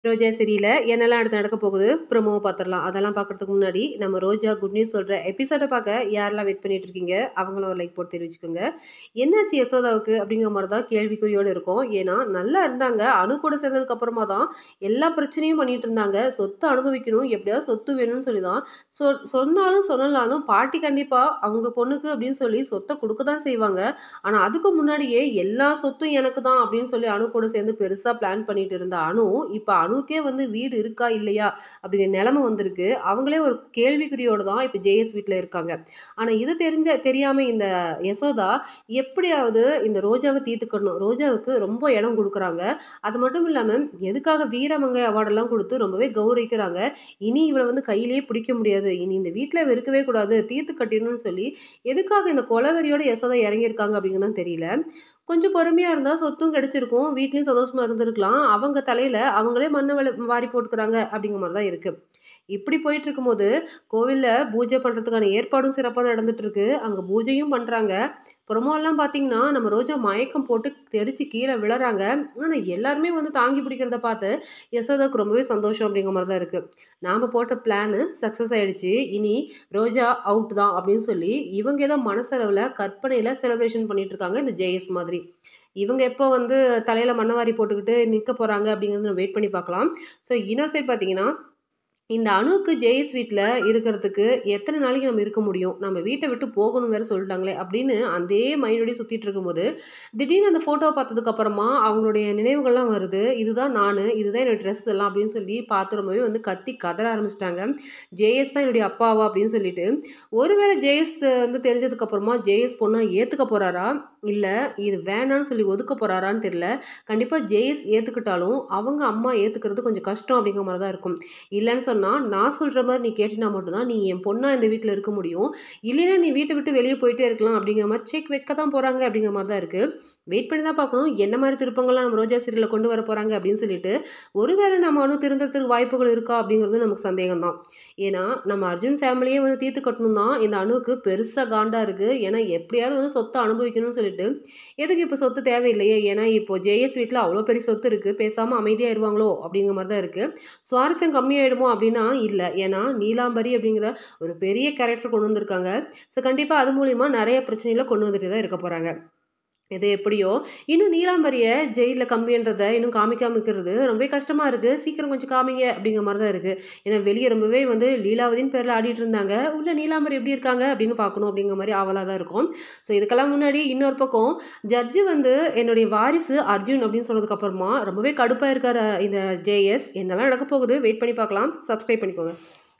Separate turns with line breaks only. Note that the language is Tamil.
ரோஜா சீரியல்ல என்னெல்லாம் அடுத்து நடக்க போகுது ப்ரோமோவை பார்த்துடலாம் அதெல்லாம் பார்க்கறதுக்கு முன்னாடி நம்ம ரோஜா குட் நியூஸ் சொல்கிற எபிசோடை பார்க்க யாரெல்லாம் வெயிட் பண்ணிட்டு இருக்கீங்க அவங்களும் ஒரு லைக் போட்டு தெரிவிச்சுக்கோங்க என்னாச்சு யசோதாவுக்கு அப்படிங்கிற மாதிரி தான் கேள்விக்குறியோடு இருக்கும் ஏன்னா நல்லா இருந்தாங்க அணு கூட சேர்ந்ததுக்கு அப்புறமா தான் எல்லா பிரச்சனையும் பண்ணிட்டு இருந்தாங்க சொத்து அனுபவிக்கணும் எப்படியாவது சொத்து வேணும்னு சொல்லி தான் சொ சொன்னாலும் சொல்லலாலும் பாட்டி கண்டிப்பாக அவங்க பொண்ணுக்கு அப்படின்னு சொல்லி சொத்தை கொடுக்க தான் செய்வாங்க ஆனால் அதுக்கு முன்னாடியே எல்லா சொத்தும் எனக்கு தான் அப்படின்னு சொல்லி அணு கூட சேர்ந்து பெருசாக பிளான் பண்ணிட்டு இருந்த அணு இப்போ அணுக்கே வந்து வீடு இருக்கா இல்லையா அப்படிங்கிற நிலமை வந்திருக்கு அவங்களே ஒரு கேள்விக்குறியோடு தான் இப்போ ஜேஎஸ் வீட்டில் இருக்காங்க ஆனால் இது தெரிஞ்ச தெரியாமல் இந்த யசோதா எப்படியாவது இந்த ரோஜாவை தீர்த்துக்கணும் ரோஜாவுக்கு ரொம்ப இடம் கொடுக்குறாங்க அது மட்டும் இல்லாமல் எதுக்காக வீரமங்கை அவார்டெல்லாம் கொடுத்து ரொம்பவே கௌரவிக்கிறாங்க இனி இவளை வந்து கையிலேயே பிடிக்க முடியாது இனி இந்த வீட்டில் இருக்கவே கூடாது தீர்த்து கட்டிடணும்னு சொல்லி எதுக்காக இந்த கொலவெறியோட யசோதா இறங்கியிருக்காங்க அப்படிங்கிறது தெரியல கொஞ்சம் பொறுமையாக இருந்தால் சொத்தும் கிடச்சிருக்கும் வீட்லேயும் சந்தோஷமாக இருந்திருக்கலாம் அவங்க தலையில் அவங்களே மண்ணை வள வாரி போட்டுக்கிறாங்க அப்படிங்கிற மாதிரி தான் இருக்குது இப்படி போயிட்டு இருக்கும்போது கோவிலில் பூஜை பண்ணுறதுக்கான ஏற்பாடும் சிறப்பாக நடந்துட்டு இருக்கு அங்கே பூஜையும் பண்ணுறாங்க புறமெல்லாம் பார்த்தீங்கன்னா நம்ம ரோஜா மயக்கம் போட்டு தெரிச்சு கீழே விழறாங்க ஆனால் எல்லாருமே வந்து தாங்கி பிடிக்கிறத பார்த்து யசோதாவுக்கு ரொம்பவே சந்தோஷம் அப்படிங்கிற மாதிரி தான் இருக்குது நாம் போட்ட பிளானு சக்ஸஸ் ஆகிடுச்சு இனி ரோஜா அவுட் தான் அப்படின்னு சொல்லி இவங்க ஏதோ மனசளவில் கற்பனையில் செலிப்ரேஷன் பண்ணிட்டு இருக்காங்க இந்த ஜேஎஸ் மாதிரி இவங்க எப்போ வந்து தலையில் மண்ணவாரி போட்டுக்கிட்டு நிற்க போகிறாங்க அப்படிங்கிறது நம்ம வெயிட் பண்ணி பார்க்கலாம் ஸோ இன்னொரு சைட் பார்த்தீங்கன்னா இந்த அணுவுக்கு ஜேஎஸ் வீட்டில் இருக்கிறதுக்கு எத்தனை நாளைக்கு நம்ம இருக்க முடியும் நம்ம வீட்டை விட்டு போகணும் வேறு சொல்லிட்டாங்களே அப்படின்னு அதே மைண்டோடய சுற்றிட்டு இருக்கும்போது திடீர்னு அந்த ஃபோட்டோவை பார்த்ததுக்கு அப்புறமா அவங்களுடைய நினைவுகள்லாம் வருது இதுதான் நான் இதுதான் என்னோடய ட்ரெஸ் எல்லாம் அப்படின்னு சொல்லி பார்த்து ரொம்பவே வந்து கத்தி கதற ஆரம்பிச்சிட்டாங்க ஜேஎஸ் தான் என்னுடைய அப்பாவா அப்படின்னு சொல்லிட்டு ஒருவேளை ஜேஎஸ் வந்து தெரிஞ்சதுக்கப்புறமா ஜேஎஸ் பொண்ணாக ஏற்றுக்க போகிறாரா இல்லை இது வேணான்னு சொல்லி ஒதுக்க போகிறாரான்னு தெரியல கண்டிப்பாக ஜேஎஸ் ஏற்றுக்கிட்டாலும் அவங்க அம்மா ஏற்றுக்கிறது கொஞ்சம் கஷ்டம் அப்படிங்கிற மாதிரி தான் இருக்கும் இல்லைன்னு சொன்னால் நான் சொல்கிற மாதிரி நீ கேட்டினா மட்டும்தான் நீ என் பொண்ணாக இந்த வீட்டில் இருக்க முடியும் இல்லைன்னா நீ வீட்டை விட்டு வெளியே போயிட்டே இருக்கலாம் அப்படிங்கிற மாதிரி செக் வைக்க தான் போகிறாங்க அப்படிங்கிற மாதிரி தான் இருக்குது வெயிட் பண்ணி தான் பார்க்கணும் என்ன மாதிரி திருப்பங்கள்லாம் நம்ம ரோஜா சீரியலில் கொண்டு வர போகிறாங்க அப்படின்னு சொல்லிட்டு ஒருவேளை நம்ம அணு திருந்தறதுக்கு வாய்ப்புகள் இருக்கா அப்படிங்கிறது நமக்கு சந்தேகம் தான் ஏன்னா நம்ம அர்ஜுன் ஃபேமிலியே வந்து தீர்த்து கட்டணும் தான் இந்த அணுவுக்கு பெருசாக காண்டாக இருக்குது ஏன்னா எப்படியாவது வந்து சொத்தை அனுபவிக்கணும்னு சொல்லிட்டு எதுக்கு இப்போ சொத்து தேவையில்லையே ஏன்னா இப்போ ஜேஎஸ் வீட்டில் அவ்வளோ பெரிய சொத்து இருக்குது பேசாமல் அமைதியாக இருவாங்களோ அப்படிங்கிற மாதிரி தான் இருக்குது சுவாரஸ்யம் கம்மியாயிடுமோ அப்படின்னா இல்லை ஏன்னா நீலாம்பரி அப்படிங்கிற ஒரு பெரிய கேரக்டர் கொண்டு வந்திருக்காங்க ஸோ கண்டிப்பாக அது மூலிமா நிறைய பிரச்சனைகளை கொண்டு வந்துட்டு தான் இருக்க போகிறாங்க இது எப்படியோ இன்னும் நீலாம்பரியை ஜெயிலில் கம்பின்றதை இன்னும் காமிக்காம இருக்கிறது ரொம்பவே கஷ்டமாக இருக்குது சீக்கிரம் கொஞ்சம் காமிங்க அப்படிங்கிற மாதிரி தான் இருக்குது ஏன்னா வெளியே ரொம்பவே வந்து லீலாவதின்னு பேரில் ஆடிட்டு இருந்தாங்க உள்ள நீலாம்பரி எப்படி இருக்காங்க அப்படின்னு பார்க்கணும் அப்படிங்கிற மாதிரி ஆவலாக தான் இருக்கும் ஸோ இதுக்கெல்லாம் முன்னாடி இன்னொரு பக்கம் ஜட்ஜு வந்து என்னுடைய வாரிசு அர்ஜுன் அப்படின்னு சொன்னதுக்கப்புறமா ரொம்பவே கடுப்பாக இருக்கார் இந்த ஜேஎஸ் என்னெல்லாம் நடக்க போகுது வெயிட் பண்ணி பார்க்கலாம் சப்ஸ்கிரைப் பண்ணிக்கோங்க